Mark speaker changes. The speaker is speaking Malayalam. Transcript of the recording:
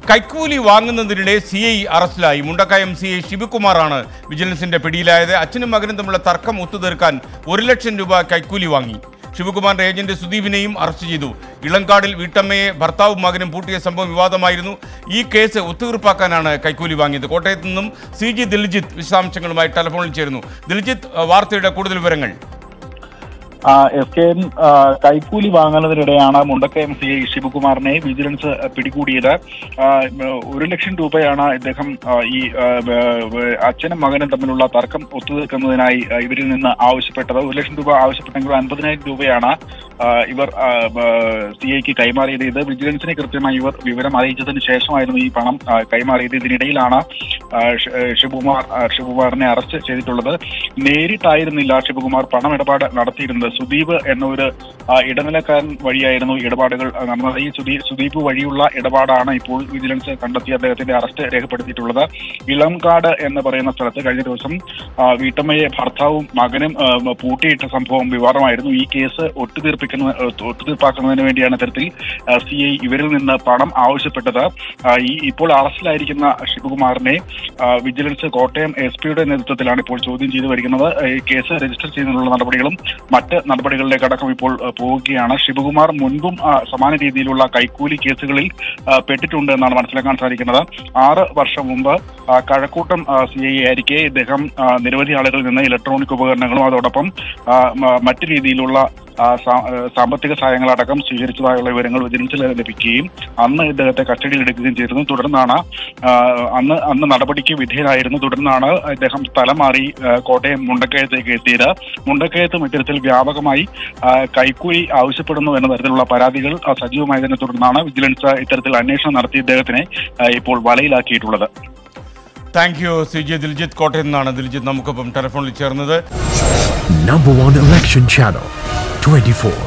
Speaker 1: കൈക്കൂലി വാങ്ങുന്നതിനിടെ സി ഐ അറസ്റ്റിലായി മുണ്ടക്കയം സി ഐ ശിവകുമാറാണ് വിജിലൻസിന്റെ പിടിയിലായത് അച്ഛനും മകനും തമ്മിലുള്ള തർക്കം ഒത്തുതീർക്കാൻ ഒരു ലക്ഷം രൂപ കൈക്കൂലി വാങ്ങി ശിവകുമാറിന്റെ ഏജന്റ് സുദീപിനെയും അറസ്റ്റ് ചെയ്തു ഇളങ്കാടിൽ വീട്ടമ്മയെ ഭർത്താവും മകനും പൂട്ടിയ സംഭവം വിവാദമായിരുന്നു ഈ കേസ് ഒത്തുതീർപ്പാക്കാനാണ് കൈക്കൂലി വാങ്ങിയത് കോട്ടയത്ത് നിന്നും സി ജി ദിൽജിത്ത് വിശദാംശങ്ങളുമായി ടെലിഫോണിൽ ചേരുന്നു ദിൽജിത്ത് ആ, വാർത്തയുടെ കൂടുതൽ വിവരങ്ങൾ
Speaker 2: എസ് കെ എൻ ആ, കൈക്കൂലി വാങ്ങുന്നതിനിടെയാണ് മുണ്ടക്കയം സി ഐ ശിവകുമാറിനെ വിജിലൻസ് പിടികൂടിയത് ആ, ഒരു ലക്ഷം രൂപയാണ് ഇദ്ദേഹം ആ, ഈ ആ, വ- അച്ഛനും മകനും തമ്മിലുള്ള തർക്കം ഒത്തുതീർക്കുന്നതിനായി ആ, ഇവരിൽ നിന്ന് ആവശ്യപ്പെട്ടത് ഒരു ലക്ഷം രൂപ ആവശ്യപ്പെട്ടെങ്കിൽ അൻപതിനായിരം രൂപയാണ് ആ, ഇവർ സി ഐക്ക് കൈമാറിയത് ഇത് വിജിലൻസിനെ കൃത്യമായി ഇവർ വിവരം അറിയിച്ചതിന് ശേഷമായിരുന്നു ഈ പണം ആ, കൈമാറിയത് ഇതിനിടയിലാണ് ആ, ഷ- ശിവകുമാർ ആ, ശിവകുമാറിനെ അറസ്റ്റ് ചെയ്തിട്ടുള്ളത് നേരിട്ടായിരുന്നില്ല ശിവകുമാർ പണം ഇടപാട് നടത്തിയിരുന്നത് സുദീപ് എന്ന ഒരു ആ, ഇടനിലക്കാരൻ വഴിയായിരുന്നു ഇടപാടുകൾ ആ, നടന്നത് ഈ സുദീ സുദീപ് വഴിയുള്ള ഇടപാടാണ് ഇപ്പോൾ വിജിലൻസ് കണ്ടെത്തി അദ്ദേഹത്തിന്റെ അറസ്റ്റ് രേഖപ്പെടുത്തിയിട്ടുള്ളത് ഇളംകാട് എന്ന് പറയുന്ന സ്ഥലത്ത് കഴിഞ്ഞ ദിവസം ആ, വീട്ടമ്മയെ ഭർത്താവും മകനും ആ, പൂട്ടിയിട്ട സംഭവം വിവാദമായിരുന്നു ഈ കേസ് ഒത്തുതീർപ്പിക്കുന്ന ഒത്തുതീർപ്പാക്കുന്നതിന് വേണ്ടിയാണ് ഇത്തരത്തിൽ സി ഐ ഇവരിൽ നിന്ന് പണം ആവശ്യപ്പെട്ടത് ആ, ഈ ഇപ്പോൾ അറസ്റ്റിലായിരിക്കുന്ന ശിവകുമാറിനെ ആ, വിജിലൻസ് കോട്ടയം എസ് പിയുടെ നേതൃത്വത്തിലാണ് ഇപ്പോൾ ചോദ്യം ചെയ്തു വരുന്നത് ഈ കേസ് രജിസ്റ്റർ ചെയ്യുന്നതിനുള്ള നടപടികളും മറ്റ് നടപടികളിലേക്ക് അടക്കം ഇപ്പോൾ ആ, പോവുകയാണ് ശിവകുമാർ മുൻപും ആ, സമാന രീതിയിലുള്ള കൈക്കൂലി കേസുകളിൽ ആ, പെട്ടിട്ടുണ്ട് എന്നാണ് മനസ്സിലാക്കാൻ സാധിക്കുന്നത് ആറ് വർഷം മുമ്പ് ആ, കഴക്കൂട്ടം സി ഐ ആയിരിക്കെ ഇദ്ദേഹം ആ, നിരവധി ആളുകളിൽ നിന്ന് ഇലക്ട്രോണിക് ഉപകരണങ്ങളും അതോടൊപ്പം ആ, മ- മറ്റ് രീതിയിലുള്ള ആ, സാ- ആ, സാമ്പത്തിക സഹായങ്ങളടക്കം സ്വീകരിച്ചതായുള്ള വിവരങ്ങൾ വിജിലൻസിൽ ലഭിക്കുകയും അന്ന് ഇദ്ദേഹത്തെ കസ്റ്റഡിയിൽ എടുക്കുകയും ചെയ്തിരുന്നു തുടർന്നാണ് ആ, അന്ന് അന്ന് നടപടിക്ക് വിധേയനായിരുന്നു തുടർന്നാണ് ഇദ്ദേഹം സ്ഥലം മാറി ആ, കോട്ടയം മുണ്ടക്കയത്തേക്ക് എത്തിയത് മുണ്ടക്കയത്തും ഇത്തരത്തിൽ വ്യാപകമായി ആ, കൈക്കൂലി ആവശ്യപ്പെടുന്നു എന്ന തരത്തിലുള്ള പരാതികൾ ആ, സജീവമായതിനെ തുടർന്നാണ് വിജിലൻസ് ഇത്തരത്തിൽ അന്വേഷണം നടത്തി ഇദ്ദേഹത്തിനെ ആ, ഇപ്പോൾ വലയിലാക്കിയിട്ടുള്ളത്
Speaker 1: thank you C G Diljith കോട്ടയത്ത് നിന്നാണ് ദിൽജിത്ത് നമുക്കൊപ്പം ടെലിഫോണിൽ ചേർന്നത്
Speaker 3: Number one election channel 24.